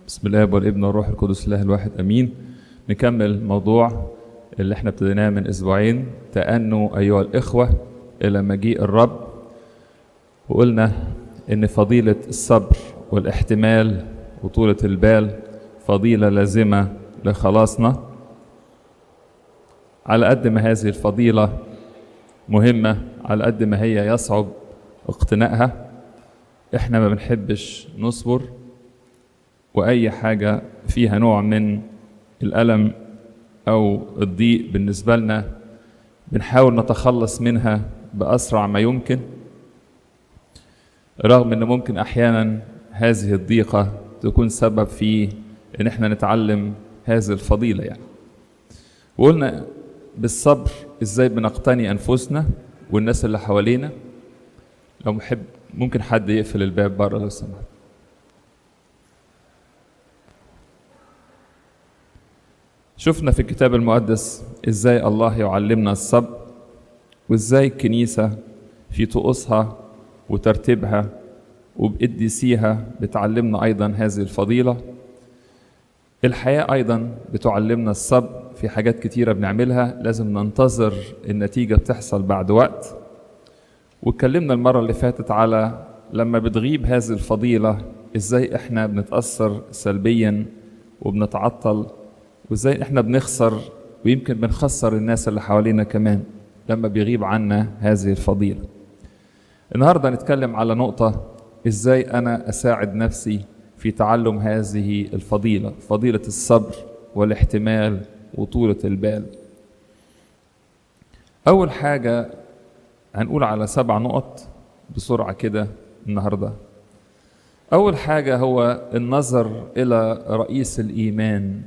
بسم الله والابن والروح القدس الله الواحد امين نكمل الموضوع اللي احنا ابتديناه من اسبوعين تأنوا ايها الاخوه الى مجيء الرب وقلنا ان فضيله الصبر والاحتمال وطولة البال فضيلة لازمة لخلاصنا على قد ما هذه الفضيلة مهمة على قد ما هي يصعب اقتنائها احنا ما بنحبش نصبر واي حاجة فيها نوع من الألم أو الضيق بالنسبة لنا بنحاول نتخلص منها بأسرع ما يمكن رغم ان ممكن احيانا هذه الضيقة تكون سبب في ان احنا نتعلم هذه الفضيلة يعني وقلنا بالصبر ازاي بنقتني انفسنا والناس اللي حوالينا لو محب ممكن حد يقفل الباب بره لو سمحت شفنا في الكتاب المقدس ازاي الله يعلمنا الصبر وازاي الكنيسة في طقوسها وترتيبها وبقديسيها بتعلمنا أيضا هذه الفضيلة الحياة أيضا بتعلمنا الصبر في حاجات كتيرة بنعملها لازم ننتظر النتيجة بتحصل بعد وقت واتكلمنا المرة اللي فاتت على لما بتغيب هذه الفضيلة ازاي احنا بنتأثر سلبيا وبنتعطل وازاي احنا بنخسر ويمكن بنخسر الناس اللي حوالينا كمان لما بيغيب عنا هذه الفضيلة النهاردة نتكلم على نقطة ازاي انا اساعد نفسي في تعلم هذه الفضيلة فضيلة الصبر والاحتمال وطولة البال اول حاجة هنقول على سبع نقط بسرعة كده النهاردة اول حاجة هو النظر الى رئيس الايمان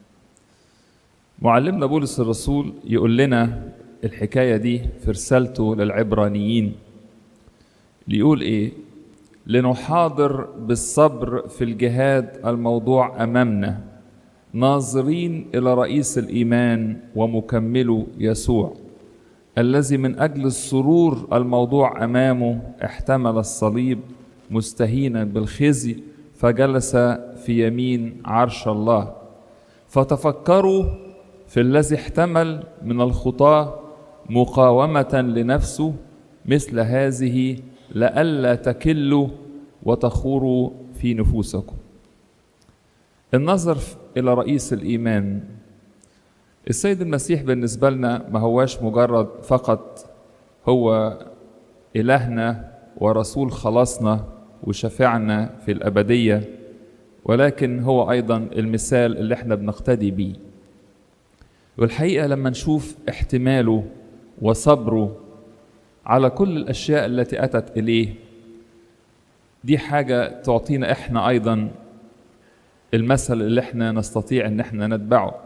معلمنا بولس الرسول يقول لنا الحكاية دي في رسالته للعبرانيين ليقول ايه لنحاضر بالصبر في الجهاد الموضوع امامنا ناظرين الى رئيس الايمان ومكمله يسوع الذي من اجل السرور الموضوع امامه احتمل الصليب مستهينا بالخزي فجلس في يمين عرش الله فتفكروا في الذي احتمل من الخطاه مقاومه لنفسه مثل هذه لئلا تكلوا وتخوروا في نفوسكم النظر إلى رئيس الإيمان السيد المسيح بالنسبة لنا ما هواش مجرد فقط هو إلهنا ورسول خلاصنا وشفعنا في الأبدية ولكن هو أيضا المثال اللي احنا بنقتدي بيه والحقيقة لما نشوف احتماله وصبره على كل الاشياء التي اتت اليه دي حاجه تعطينا احنا ايضا المثل اللي احنا نستطيع ان احنا نتبعه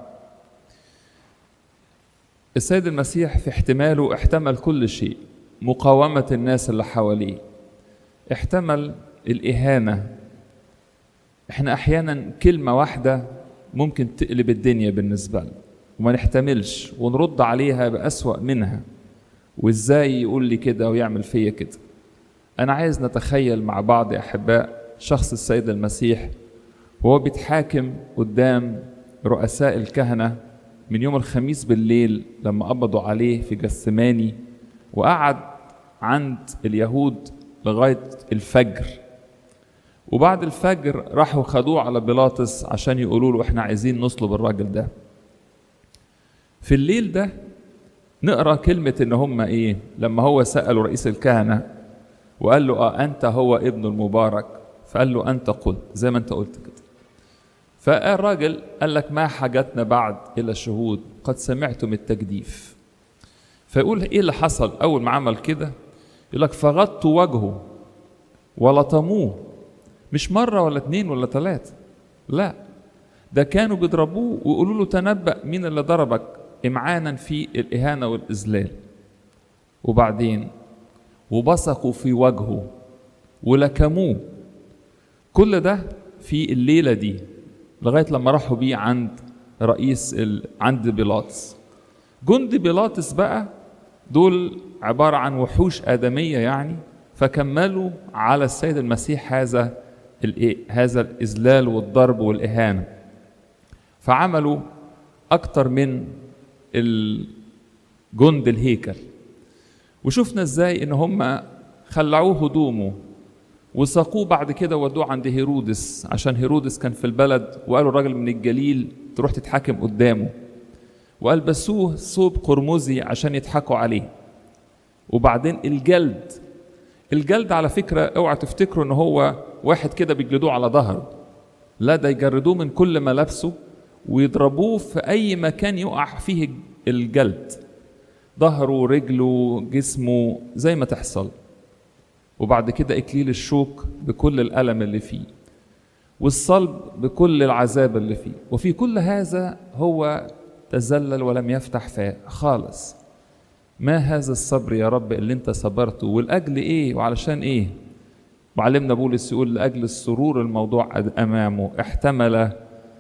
السيد المسيح في احتماله احتمل كل شيء مقاومه الناس اللي حواليه احتمل الاهانه احنا احيانا كلمه واحده ممكن تقلب الدنيا بالنسبه لنا وما نحتملش ونرد عليها باسوا منها وازاي يقول لي كده ويعمل فيا كده انا عايز نتخيل مع بعض يا احباء شخص السيد المسيح وهو بيتحاكم قدام رؤساء الكهنه من يوم الخميس بالليل لما قبضوا عليه في جثماني وقعد عند اليهود لغايه الفجر وبعد الفجر راحوا خدوه على بيلاطس عشان يقولوا له احنا عايزين نصلب الراجل ده في الليل ده نقرا كلمة إن هم إيه؟ لما هو سألوا رئيس الكهنة وقال له آه أنت هو ابن المبارك فقال له أنت قلت زي ما أنت قلت كده. فالراجل قال لك ما حاجتنا بعد إلى الشهود قد سمعتم التجديف. فيقول إيه اللي حصل أول ما عمل كده؟ يقول لك فغطوا وجهه ولطموه مش مرة ولا اتنين ولا تلاتة لا ده كانوا بيضربوه ويقولوا له تنبأ مين اللي ضربك امعانا في الاهانه والاذلال وبعدين وبصقوا في وجهه ولكموه كل ده في الليله دي لغايه لما راحوا بيه عند رئيس ال... عند بيلاطس جند بيلاطس بقى دول عباره عن وحوش ادميه يعني فكملوا على السيد المسيح هذا الإيه؟ هذا الإذلال والضرب والإهانة فعملوا أكتر من جند الهيكل وشفنا ازاي ان هم خلعوه هدومه وساقوه بعد كده ودوه عند هيرودس عشان هيرودس كان في البلد وقالوا الراجل من الجليل تروح تتحاكم قدامه وألبسوه ثوب قرمزي عشان يضحكوا عليه وبعدين الجلد الجلد على فكرة اوعى تفتكروا ان هو واحد كده بيجلدوه على ظهره لا ده يجردوه من كل ملابسه ويضربوه في أي مكان يقع فيه الجلد ظهره رجله جسمه زي ما تحصل وبعد كده إكليل الشوك بكل الألم اللي فيه والصلب بكل العذاب اللي فيه وفي كل هذا هو تذلل ولم يفتح فاه خالص ما هذا الصبر يا رب اللي انت صبرته والاجل ايه وعلشان ايه معلمنا بولس يقول لاجل السرور الموضوع امامه احتمل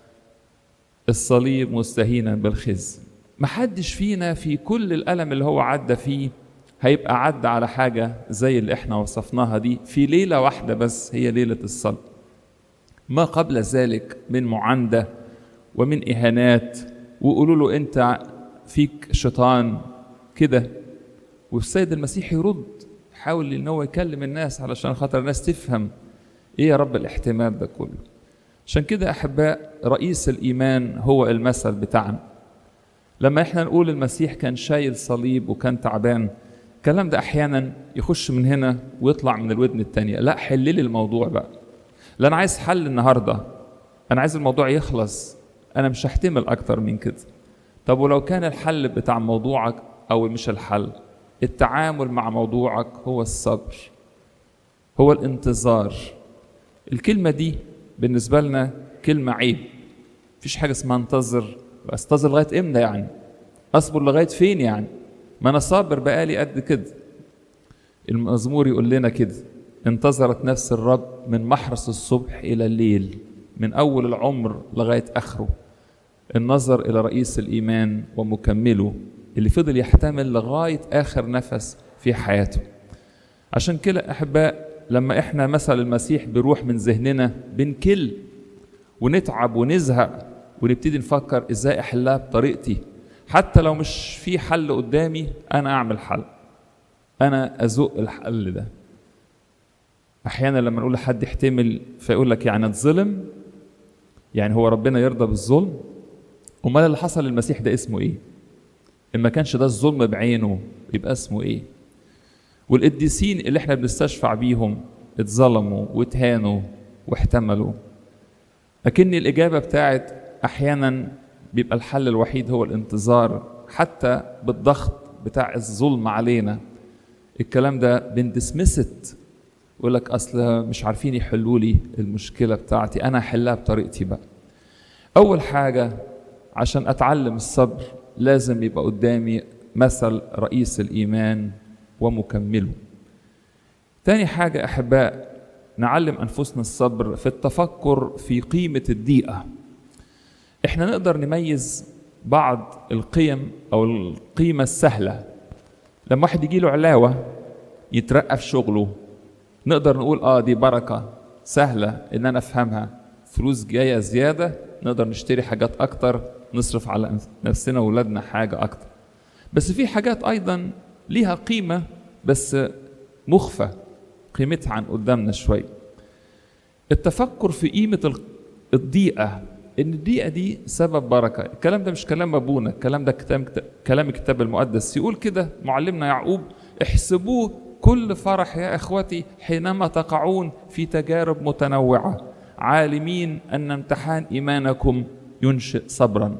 الصليب مستهينا بالخزي محدش فينا في كل الالم اللي هو عدى فيه هيبقى عدى على حاجه زي اللي احنا وصفناها دي في ليله واحده بس هي ليله الصلب ما قبل ذلك من معانده ومن اهانات ويقولوا له انت فيك شيطان كده والسيد المسيح يرد يحاول ان هو يكلم الناس علشان خاطر الناس تفهم ايه يا رب الاحتمال ده كله عشان كده احباء رئيس الايمان هو المثل بتاعنا لما احنا نقول المسيح كان شايل صليب وكان تعبان الكلام ده احيانا يخش من هنا ويطلع من الودن التانية لا حل لي الموضوع بقى لا انا عايز حل النهارده انا عايز الموضوع يخلص انا مش هحتمل اكتر من كده طب ولو كان الحل بتاع موضوعك او مش الحل التعامل مع موضوعك هو الصبر هو الانتظار الكلمة دي بالنسبة لنا كلمة عيب مفيش حاجة اسمها انتظر استظر لغاية امتى يعني اصبر لغاية فين يعني ما انا صابر بقالي قد كده المزمور يقول لنا كده انتظرت نفس الرب من محرس الصبح الى الليل من اول العمر لغايه اخره النظر الى رئيس الايمان ومكمله اللي فضل يحتمل لغايه اخر نفس في حياته عشان كده احباء لما احنا مثل المسيح بيروح من ذهننا بنكل ونتعب ونزهق ونبتدي نفكر ازاي احلها بطريقتي حتى لو مش في حل قدامي انا اعمل حل انا ازق الحل ده احيانا لما نقول لحد يحتمل فيقول لك يعني اتظلم يعني هو ربنا يرضى بالظلم امال اللي حصل للمسيح ده اسمه ايه ان ما كانش ده الظلم بعينه يبقى اسمه ايه والقديسين اللي احنا بنستشفع بيهم اتظلموا واتهانوا واحتملوا لكن الاجابه بتاعت احيانا بيبقى الحل الوحيد هو الانتظار حتى بالضغط بتاع الظلم علينا الكلام ده بندسمست يقول لك اصل مش عارفين يحلوا لي المشكله بتاعتي انا احلها بطريقتي بقى اول حاجه عشان اتعلم الصبر لازم يبقى قدامي مثل رئيس الايمان ومكمله تاني حاجه احباء نعلم انفسنا الصبر في التفكر في قيمه الضيقه احنا نقدر نميز بعض القيم او القيمه السهله لما واحد يجي له علاوه يترقى في شغله نقدر نقول اه دي بركه سهله ان انا افهمها فلوس جايه زياده نقدر نشتري حاجات اكتر نصرف على نفسنا واولادنا حاجه اكتر بس في حاجات ايضا ليها قيمه بس مخفى قيمتها عن قدامنا شويه التفكر في قيمه الضيقه ان الضيقه دي سبب بركه الكلام ده مش كلام ابونا الكلام ده كلام كلام الكتاب المقدس يقول كده معلمنا يعقوب احسبوه كل فرح يا اخوتي حينما تقعون في تجارب متنوعه عالمين ان امتحان ايمانكم ينشئ صبرا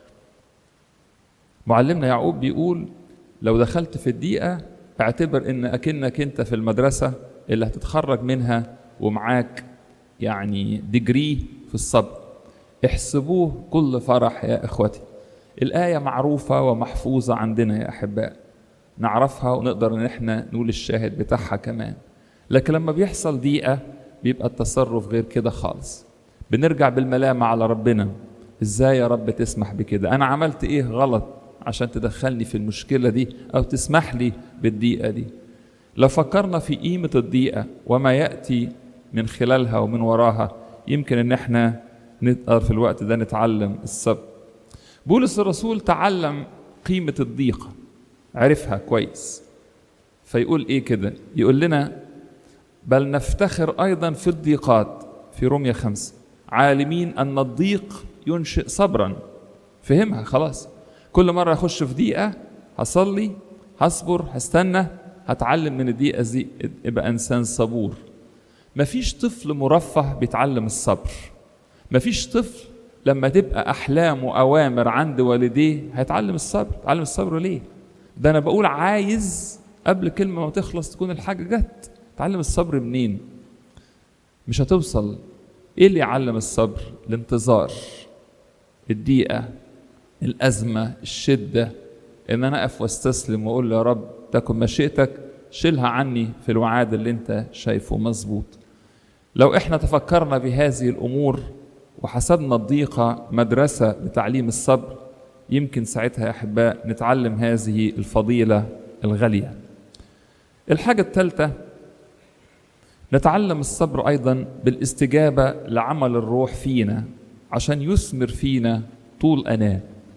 معلمنا يعقوب بيقول لو دخلت في الدقيقه اعتبر ان اكنك انت في المدرسه اللي هتتخرج منها ومعاك يعني ديجري في الصبر احسبوه كل فرح يا اخوتي الايه معروفه ومحفوظه عندنا يا احباء نعرفها ونقدر ان احنا نقول الشاهد بتاعها كمان لكن لما بيحصل ضيقه بيبقى التصرف غير كده خالص بنرجع بالملامه على ربنا ازاي يا رب تسمح بكده انا عملت ايه غلط عشان تدخلني في المشكله دي او تسمح لي بالضيقه دي لو فكرنا في قيمه الضيقه وما ياتي من خلالها ومن وراها يمكن ان احنا نقدر في الوقت ده نتعلم الصبر بولس الرسول تعلم قيمة الضيقة عرفها كويس فيقول ايه كده يقول لنا بل نفتخر ايضا في الضيقات في رومية خمسة عالمين ان الضيق ينشئ صبرا فهمها خلاص كل مرة اخش في دقيقة هصلي هصبر هستنى هتعلم من الدقيقة دي ابقى انسان صبور مفيش طفل مرفه بيتعلم الصبر مفيش طفل لما تبقى احلام واوامر عند والديه هيتعلم الصبر يتعلم الصبر ليه ده انا بقول عايز قبل كلمه ما تخلص تكون الحاجه جت تعلم الصبر منين مش هتوصل ايه اللي يعلم الصبر الانتظار الضيقه الازمه الشده ان انا اقف واستسلم واقول يا رب تكن مشيئتك شيلها عني في الوعاد اللي انت شايفه مظبوط لو احنا تفكرنا بهذه الامور وحسبنا الضيقه مدرسه لتعليم الصبر يمكن ساعتها يا احباء نتعلم هذه الفضيله الغاليه الحاجه الثالثه نتعلم الصبر ايضا بالاستجابه لعمل الروح فينا عشان يثمر فينا طول اناه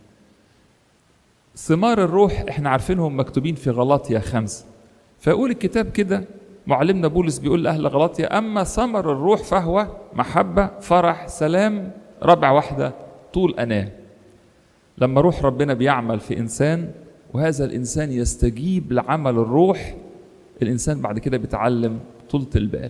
ثمار الروح احنا عارفينهم مكتوبين في غلاطيا خمسة فيقول الكتاب كده معلمنا بولس بيقول لأهل غلاطيا أما ثمر الروح فهو محبة فرح سلام ربع واحدة طول أناه لما روح ربنا بيعمل في إنسان وهذا الإنسان يستجيب لعمل الروح الإنسان بعد كده بيتعلم طولة البال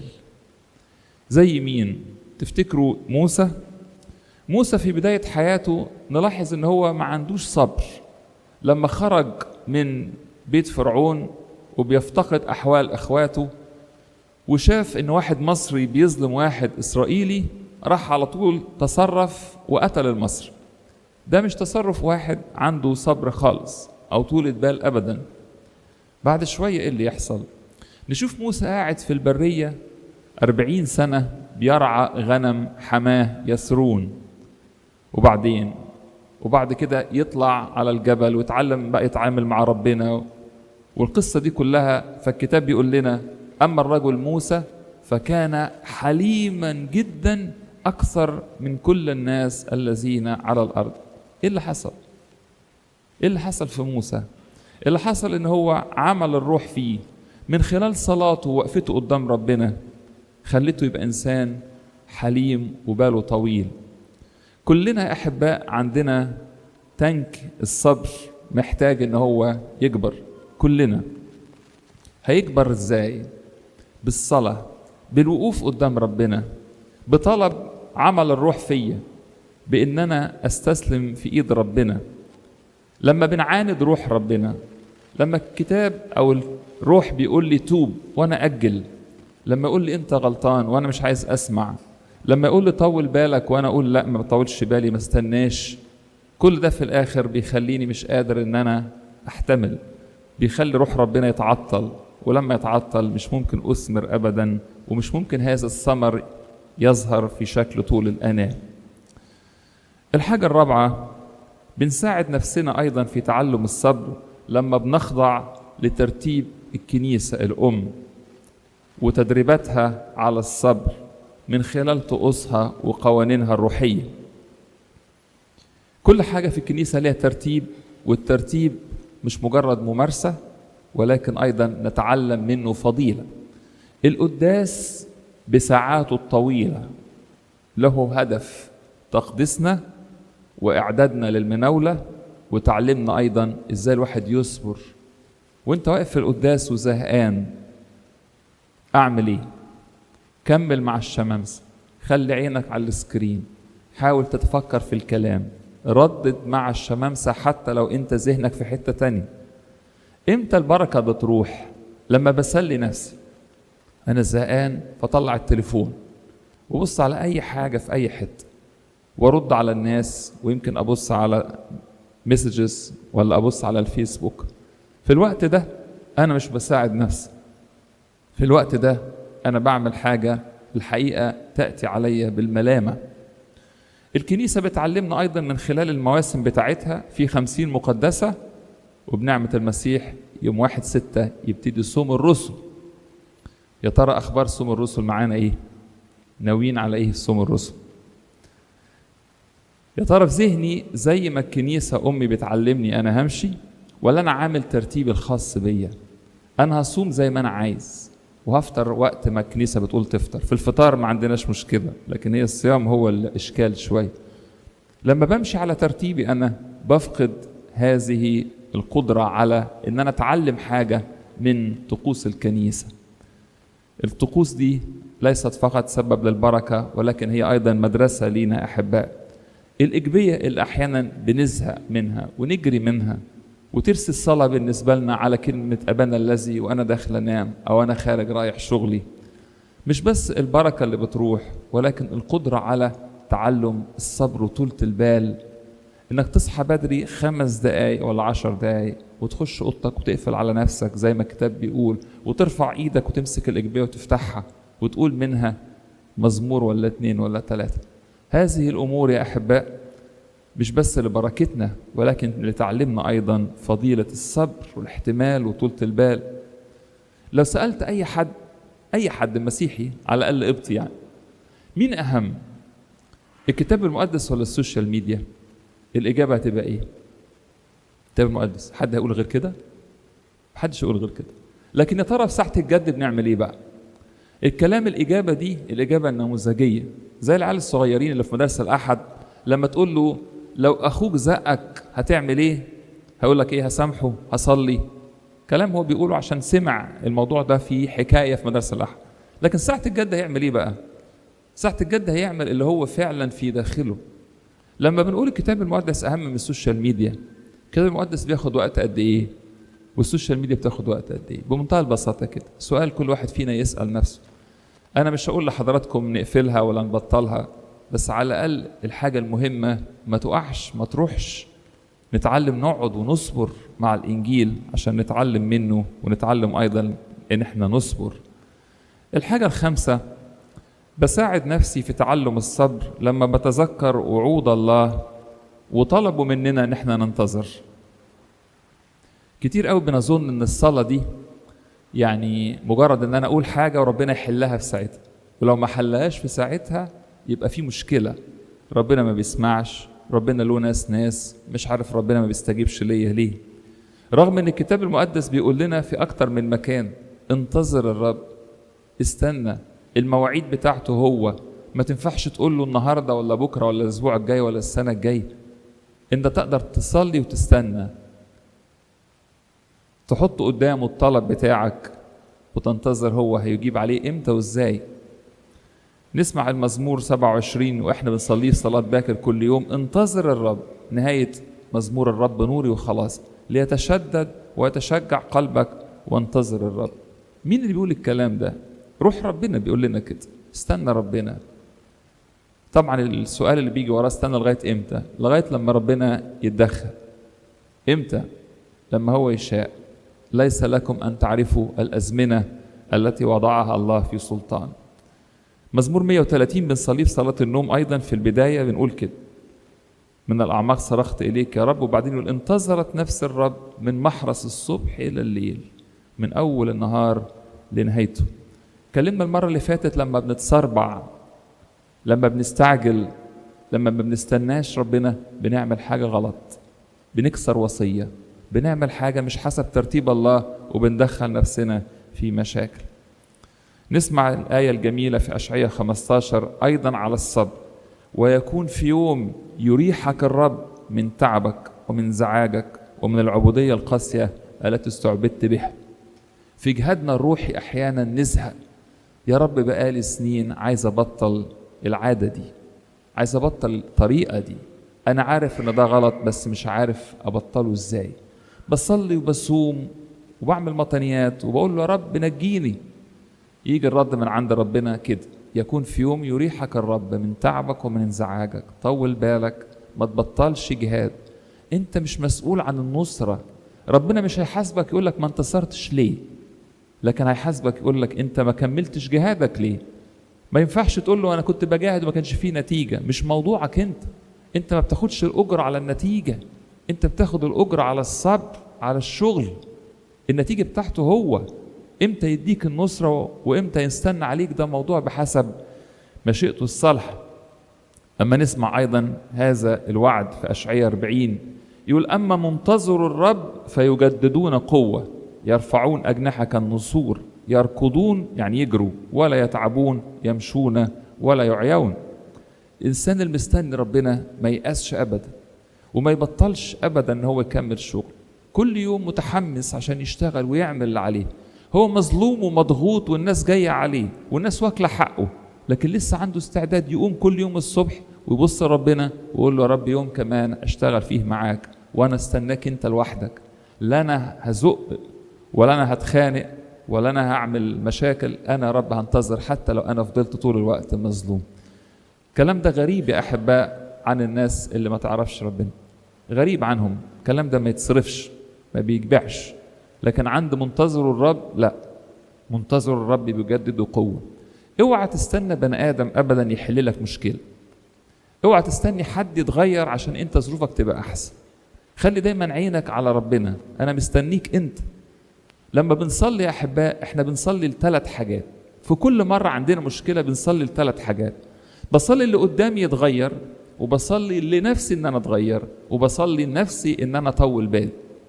زي مين تفتكروا موسى موسى في بداية حياته نلاحظ ان هو ما عندوش صبر لما خرج من بيت فرعون وبيفتقد احوال اخواته وشاف ان واحد مصري بيظلم واحد اسرائيلي راح على طول تصرف وقتل المصري ده مش تصرف واحد عنده صبر خالص او طولة بال ابدا بعد شوية ايه اللي يحصل نشوف موسى قاعد في البرية أربعين سنة بيرعى غنم حماه يسرون وبعدين وبعد كده يطلع على الجبل ويتعلم بقى يتعامل مع ربنا والقصة دي كلها فالكتاب بيقول لنا أما الرجل موسى فكان حليما جدا أكثر من كل الناس الذين على الأرض إيه اللي حصل؟ إيه اللي حصل في موسى؟ اللي حصل إن هو عمل الروح فيه من خلال صلاته ووقفته قدام ربنا خلته يبقى إنسان حليم وباله طويل كلنا يا أحباء عندنا تانك الصبر محتاج إن هو يكبر كلنا هيكبر إزاي؟ بالصلاة بالوقوف قدام ربنا بطلب عمل الروح فيا بإن أنا أستسلم في إيد ربنا لما بنعاند روح ربنا لما الكتاب أو الروح بيقول لي توب وأنا أجل لما يقول لي أنت غلطان وأنا مش عايز أسمع لما يقول لي طول بالك وأنا أقول لا ما بطولش بالي ما استناش كل ده في الآخر بيخليني مش قادر إن أنا أحتمل بيخلي روح ربنا يتعطل ولما يتعطل مش ممكن أثمر أبدا ومش ممكن هذا الثمر يظهر في شكل طول الأناة الحاجة الرابعة بنساعد نفسنا أيضا في تعلم الصبر لما بنخضع لترتيب الكنيسة الأم وتدريباتها على الصبر من خلال طقوسها وقوانينها الروحية كل حاجة في الكنيسة لها ترتيب والترتيب مش مجرد ممارسة ولكن أيضا نتعلم منه فضيلة القداس بساعاته الطويلة له هدف تقديسنا وإعدادنا للمناولة وتعلمنا أيضا إزاي الواحد يصبر وانت واقف في القداس وزهقان أعمل إيه؟ كمل مع الشمامسة خلي عينك على السكرين حاول تتفكر في الكلام ردد مع الشمامسة حتى لو انت ذهنك في حتة تانية امتى البركة بتروح لما بسلي نفسي انا زهقان فطلع التليفون وبص على اي حاجة في اي حتة وارد على الناس ويمكن ابص على مسجز ولا ابص على الفيسبوك في الوقت ده انا مش بساعد نفسي في الوقت ده انا بعمل حاجة الحقيقة تأتي عليا بالملامة الكنيسة بتعلمنا أيضا من خلال المواسم بتاعتها في خمسين مقدسة وبنعمة المسيح يوم واحد ستة يبتدي صوم الرسل يا ترى أخبار صوم الرسل معانا إيه؟ ناويين على ايه في صوم الرسل يا ترى في ذهني زي ما الكنيسة أمي بتعلمني أنا همشي ولا أنا عامل ترتيبي الخاص بيا أنا هصوم زي ما أنا عايز وهفطر وقت ما الكنيسة بتقول تفطر في الفطار ما عندناش مشكلة لكن هي الصيام هو الإشكال شوية لما بمشي على ترتيبي أنا بفقد هذه القدرة على إن أنا أتعلم حاجة من طقوس الكنيسة الطقوس دي ليست فقط سبب للبركة ولكن هي أيضا مدرسة لينا أحباء الإيجابية اللي أحيانا بنزهق منها ونجري منها وترسي الصلاة بالنسبة لنا على كلمة أبانا الذي وأنا داخل أنام أو أنا خارج رايح شغلي مش بس البركة اللي بتروح ولكن القدرة على تعلم الصبر وطولة البال إنك تصحى بدري خمس دقايق ولا عشر دقايق وتخش أوضتك وتقفل على نفسك زي ما الكتاب بيقول وترفع إيدك وتمسك الإجبية وتفتحها وتقول منها مزمور ولا اتنين ولا تلاتة هذه الأمور يا أحباء مش بس لبركتنا ولكن لتعلمنا أيضا فضيلة الصبر والاحتمال وطولة البال لو سألت أي حد أي حد مسيحي على الأقل قبطي يعني مين أهم الكتاب المقدس ولا السوشيال ميديا الإجابة هتبقى إيه الكتاب المقدس حد هيقول غير كده محدش يقول غير كده لكن يا ترى في ساعة الجد بنعمل إيه بقى الكلام الإجابة دي الإجابة النموذجية زي العيال الصغيرين اللي في مدرسة الأحد لما تقول له لو أخوك زقك هتعمل إيه؟ هيقول لك إيه هسامحه هصلي كلام هو بيقوله عشان سمع الموضوع ده في حكاية في مدرسة الأحد لكن ساعة الجد هيعمل إيه بقى؟ ساعة الجد هيعمل اللي هو فعلا في داخله لما بنقول الكتاب المقدس أهم من السوشيال ميديا الكتاب المقدس بياخد وقت قد إيه؟ والسوشيال ميديا بتاخد وقت قد إيه؟ بمنتهى البساطة كده سؤال كل واحد فينا يسأل نفسه أنا مش هقول لحضراتكم نقفلها ولا نبطلها بس على الأقل الحاجة المهمة ما تقعش ما تروحش نتعلم نقعد ونصبر مع الإنجيل عشان نتعلم منه ونتعلم أيضا إن إحنا نصبر الحاجة الخامسة بساعد نفسي في تعلم الصبر لما بتذكر وعود الله وطلبوا مننا إن إحنا ننتظر كتير قوي بنظن إن الصلاة دي يعني مجرد إن أنا أقول حاجة وربنا يحلها في ساعتها ولو ما حلهاش في ساعتها يبقى في مشكلة ربنا ما بيسمعش ربنا له ناس ناس مش عارف ربنا ما بيستجيبش ليا ليه رغم ان الكتاب المقدس بيقول لنا في اكتر من مكان انتظر الرب استنى المواعيد بتاعته هو ما تنفعش تقول له النهارده ولا بكره ولا الاسبوع الجاي ولا السنه الجايه انت تقدر تصلي وتستنى تحط قدامه الطلب بتاعك وتنتظر هو هيجيب عليه امتى وازاي نسمع المزمور 27 واحنا بنصليه في صلاة باكر كل يوم انتظر الرب نهاية مزمور الرب نوري وخلاص ليتشدد ويتشجع قلبك وانتظر الرب مين اللي بيقول الكلام ده روح ربنا بيقول لنا كده استنى ربنا طبعا السؤال اللي بيجي وراه استنى لغاية امتى لغاية لما ربنا يتدخل امتى لما هو يشاء ليس لكم أن تعرفوا الأزمنة التي وضعها الله في سلطان مزمور 130 بنصليه في صلاة النوم أيضا في البداية بنقول كده من الأعماق صرخت إليك يا رب وبعدين يقول انتظرت نفس الرب من محرس الصبح إلى الليل من أول النهار لنهايته كلمنا المرة اللي فاتت لما بنتسربع لما بنستعجل لما ما بنستناش ربنا بنعمل حاجة غلط بنكسر وصية بنعمل حاجة مش حسب ترتيب الله وبندخل نفسنا في مشاكل نسمع الآية الجميلة في أشعية 15 أيضا على الصبر ويكون في يوم يريحك الرب من تعبك ومن زعاجك ومن العبودية القاسية التي استعبدت بها في جهادنا الروحي أحيانا نزهق يا رب بقالي سنين عايز أبطل العادة دي عايز أبطل الطريقة دي أنا عارف إن ده غلط بس مش عارف أبطله إزاي بصلي وبصوم وبعمل مطنيات وبقول له يا رب نجيني يجي الرد من عند ربنا كده يكون في يوم يريحك الرب من تعبك ومن انزعاجك طول بالك ما تبطلش جهاد انت مش مسؤول عن النصرة ربنا مش هيحاسبك يقول لك ما انتصرتش ليه لكن هيحاسبك يقول لك انت ما كملتش جهادك ليه ما ينفعش تقول له انا كنت بجاهد وما كانش فيه نتيجة مش موضوعك انت انت ما بتاخدش الاجر على النتيجة انت بتاخد الاجر على الصبر على الشغل النتيجة بتاعته هو امتى يديك النصرة وامتى يستنى عليك ده موضوع بحسب مشيئته الصالحة أما نسمع أيضا هذا الوعد في أشعية 40 يقول أما منتظر الرب فيجددون قوة يرفعون أجنحة كالنسور يركضون يعني يجروا ولا يتعبون يمشون ولا يعيون الإنسان المستني ربنا ما يأسش أبدا وما يبطلش أبدا إن هو يكمل شغل كل يوم متحمس عشان يشتغل ويعمل اللي عليه هو مظلوم ومضغوط والناس جاية عليه والناس واكلة حقه لكن لسه عنده استعداد يقوم كل يوم الصبح ويبص لربنا ويقول له يا رب يوم كمان اشتغل فيه معاك وانا استناك انت لوحدك لا انا هزق ولا انا هتخانق ولا انا هعمل مشاكل انا يا رب هنتظر حتى لو انا فضلت طول الوقت مظلوم الكلام ده غريب يا احباء عن الناس اللي ما تعرفش ربنا غريب عنهم الكلام ده ما يتصرفش ما بيجبعش لكن عند منتظر الرب لا منتظر الرب بيجدد قوه اوعى تستنى بني ادم ابدا يحل لك مشكله اوعى تستني حد يتغير عشان انت ظروفك تبقى احسن خلي دايما عينك على ربنا انا مستنيك انت لما بنصلي يا احباء احنا بنصلي لثلاث حاجات في كل مره عندنا مشكله بنصلي لثلاث حاجات بصلي اللي قدامي يتغير وبصلي لنفسي ان انا اتغير وبصلي لنفسي ان انا اطول بالي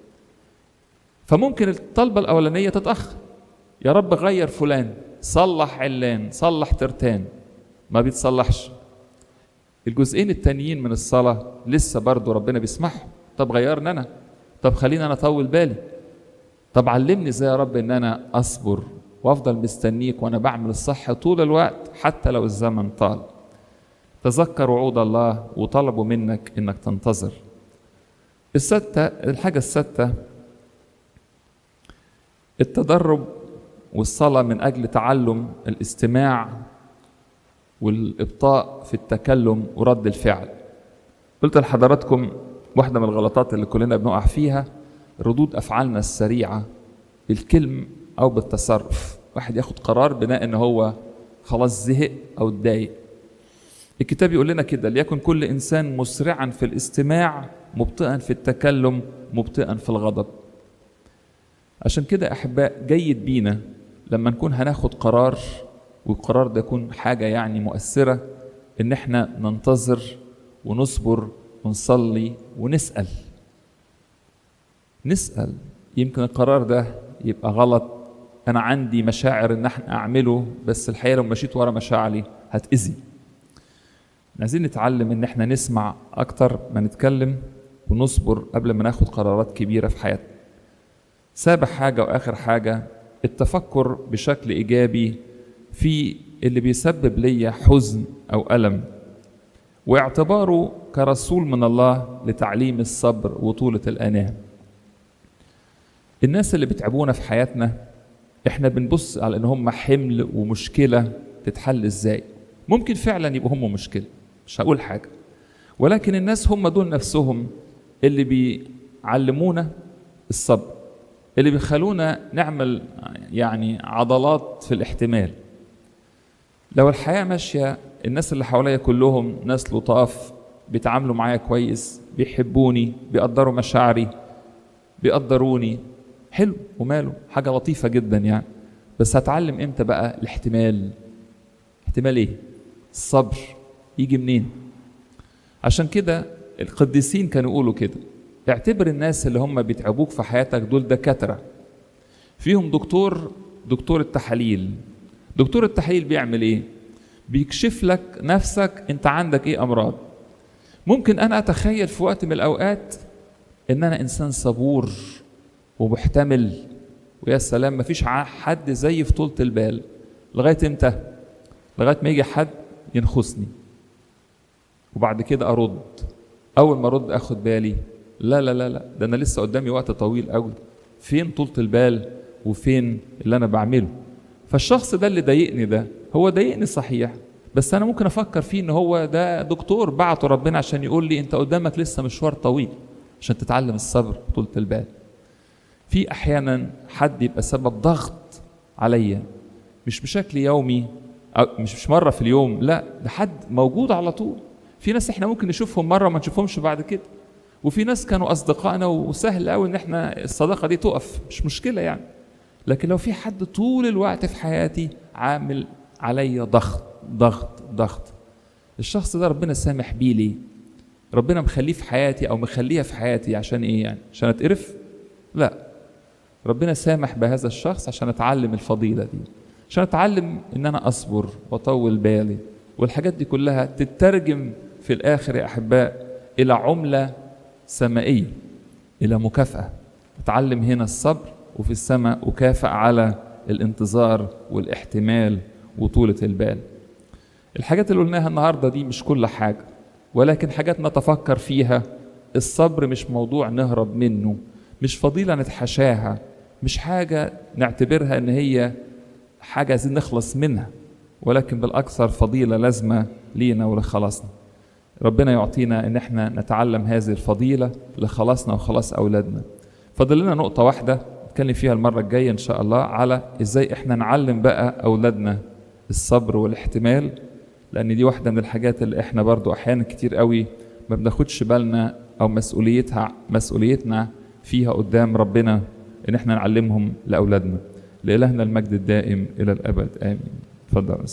فممكن الطلبه الاولانيه تتاخر يا رب غير فلان صلح علان صلح ترتان ما بيتصلحش الجزئين التانيين من الصلاة لسه برضو ربنا بيسمحهم طب غيرني أنا طب خليني أنا أطول بالي طب علمني ازاي يا رب إن أنا أصبر وأفضل مستنيك وأنا بعمل الصح طول الوقت حتى لو الزمن طال تذكر وعود الله وطلبوا منك إنك تنتظر الستة الحاجة الستة التدرب والصلاة من أجل تعلم الاستماع والإبطاء في التكلم ورد الفعل قلت لحضراتكم واحدة من الغلطات اللي كلنا بنقع فيها ردود أفعالنا السريعة بالكلم أو بالتصرف واحد ياخد قرار بناء إن هو خلاص زهق أو اتضايق الكتاب يقول لنا كده ليكن كل إنسان مسرعا في الاستماع مبطئا في التكلم مبطئا في الغضب عشان كده أحباء جيد بينا لما نكون هناخد قرار والقرار ده يكون حاجة يعني مؤثرة إن إحنا ننتظر ونصبر ونصلي ونسأل نسأل يمكن القرار ده يبقى غلط أنا عندي مشاعر إن إحنا أعمله بس الحقيقة لو مشيت ورا مشاعري هتأذي عايزين نتعلم إن إحنا نسمع أكتر ما نتكلم ونصبر قبل ما ناخد قرارات كبيرة في حياتنا سابع حاجة وآخر حاجة التفكر بشكل إيجابي في اللي بيسبب ليا حزن أو ألم واعتباره كرسول من الله لتعليم الصبر وطولة الأنام الناس اللي بتعبونا في حياتنا احنا بنبص على ان هم حمل ومشكلة تتحل ازاي ممكن فعلا يبقوا هم مشكلة مش هقول حاجة ولكن الناس هم دول نفسهم اللي بيعلمونا الصبر اللي بيخلونا نعمل يعني عضلات في الاحتمال لو الحياة ماشية الناس اللي حواليا كلهم ناس لطاف بيتعاملوا معايا كويس بيحبوني بيقدروا مشاعري بيقدروني حلو وماله حاجة لطيفة جدا يعني بس هتعلم امتى بقى الاحتمال احتمال ايه الصبر يجي منين عشان كده القديسين كانوا يقولوا كده اعتبر الناس اللي هم بيتعبوك في حياتك دول دكاترة فيهم دكتور دكتور التحاليل دكتور التحليل بيعمل ايه بيكشف لك نفسك انت عندك ايه امراض ممكن انا اتخيل في وقت من الاوقات ان انا انسان صبور ومحتمل ويا سلام مفيش حد زي في طولة البال لغاية امتى لغاية ما يجي حد ينخسني وبعد كده ارد اول ما ارد اخد بالي لا لا لا لا ده انا لسه قدامي وقت طويل قوي فين طولة البال وفين اللي انا بعمله فالشخص ده اللي ضايقني ده هو ضايقني صحيح بس انا ممكن افكر فيه ان هو ده دكتور بعته ربنا عشان يقول لي انت قدامك لسه مشوار طويل عشان تتعلم الصبر طولة البال في احيانا حد يبقى سبب ضغط عليا مش بشكل يومي أو مش مش مره في اليوم لا ده حد موجود على طول في ناس احنا ممكن نشوفهم مره وما نشوفهمش بعد كده وفي ناس كانوا اصدقائنا وسهل قوي ان احنا الصداقه دي تقف مش مشكله يعني لكن لو في حد طول الوقت في حياتي عامل عليا ضغط ضغط ضغط الشخص ده ربنا سامح بيه ليه ربنا مخليه في حياتي او مخليها في حياتي عشان ايه يعني عشان اتقرف لا ربنا سامح بهذا الشخص عشان اتعلم الفضيله دي عشان اتعلم ان انا اصبر واطول بالي والحاجات دي كلها تترجم في الاخر يا احباء الى عمله سمائيه الى مكافاه اتعلم هنا الصبر وفي السماء اكافئ على الانتظار والاحتمال وطولة البال الحاجات اللي قلناها النهاردة دي مش كل حاجة ولكن حاجات نتفكر فيها الصبر مش موضوع نهرب منه مش فضيلة نتحاشاها مش حاجة نعتبرها ان هي حاجة عايزين نخلص منها ولكن بالأكثر فضيلة لازمة لينا ولخلاصنا ربنا يعطينا ان احنا نتعلم هذه الفضيلة لخلاصنا وخلاص أولادنا فاضل لنا نقطة واحدة نتكلم فيها المرة الجاية إن شاء الله على إزاي إحنا نعلم بقى أولادنا الصبر والاحتمال لأن دي واحدة من الحاجات اللي إحنا برضو أحيانا كتير قوي ما بناخدش بالنا أو مسؤوليتها مسؤوليتنا فيها قدام ربنا إن إحنا نعلمهم لأولادنا لإلهنا المجد الدائم إلى الأبد آمين اتفضل